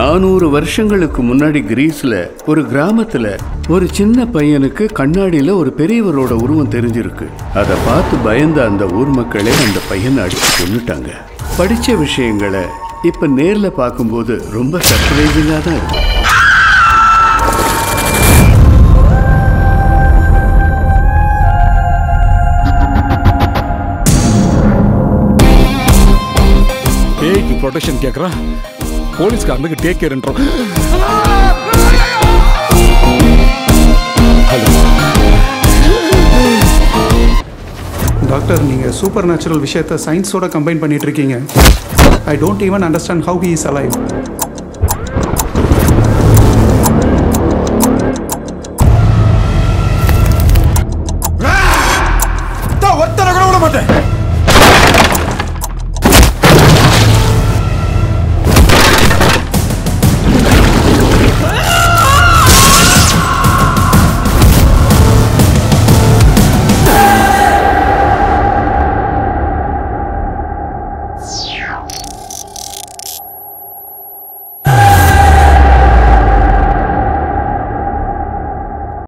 நானூறு வருஷங்களுக்கு முன்னாடி கிரீஸ்ல ஒரு கிராமத்துல ஒரு சின்ன பையனுக்கு கண்ணாடியில ஒரு பெரியவரோட உருவம் தெரிஞ்சிருக்கு அதை பார்த்து பயந்த அந்த ஊர் மக்களே அந்த பையனை அடிச்சு கொன்னுட்டாங்க படிச்ச விஷயங்களை இப்ப நேர்ல பார்க்கும்போது ரொம்ப சர்ப்ரைசிங்கா தான் இருக்கு பேய்க்கு ப்ரொடெக்ஷன் கேட்குறான் போலீஸ்காரனுக்கு டேக் கேர்ன்றோம் டாக்டர் நீங்கள் சூப்பர் நேச்சுரல் விஷயத்தை சயின்ஸோட கம்பைன் பண்ணிட்டு இருக்கீங்க I don't even understand how he is alive